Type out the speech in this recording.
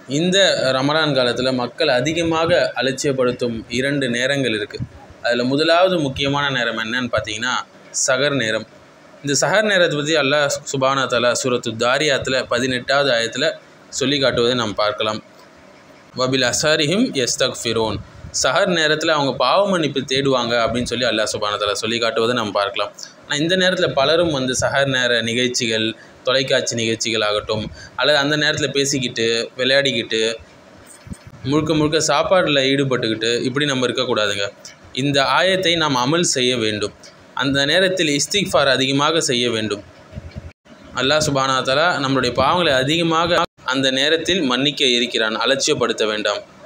இந்த ரமலான் காலத்தில் மக்கள் அதிகமாக அலட்சியப்படுத்தும் இரண்டு நேரங்கள் இருக்குது அதில் முதலாவது முக்கியமான நேரம் என்னன்னு பார்த்தீங்கன்னா சகர் நேரம் இந்த சஹர் நேரத்தை பற்றி அல்லாஹ் சுபானா தலா சூரத்து தாரியாத்தில் பதினெட்டாவது ஆயத்தில் சொல்லி காட்டுவதை நாம் பார்க்கலாம் வபில் அசாரிஹிம் எஸ்தக் ஃபிரோன் சஹர் நேரத்தில் அவங்க பாவ மன்னிப்பு தேடுவாங்க அப்படின்னு சொல்லி அல்லாஹ் சுபான தலா சொல்லி காட்டுவதை நம்ம பார்க்கலாம் ஆனால் இந்த நேரத்தில் பலரும் வந்து சஹர் நேர நிகழ்ச்சிகள் தொலைக்காட்சி நிகழ்ச்சிகள் ஆகட்டும் அல்லது அந்த நேரத்தில் பேசிக்கிட்டு விளையாடிக்கிட்டு முழுக்க முழுக்க சாப்பாடில் ஈடுபட்டுக்கிட்டு இப்படி நம்ம இருக்கக்கூடாதுங்க இந்த ஆயத்தை நாம் அமல் செய்ய வேண்டும் அந்த நேரத்தில் இஸ்திக்ஃபார் அதிகமாக செய்ய வேண்டும் அல்லாஹ் சுபானா தலா நம்மளுடைய பாவங்களை அதிகமாக அந்த நேரத்தில் மன்னிக்க இருக்கிறான் அலட்சியப்படுத்த வேண்டாம்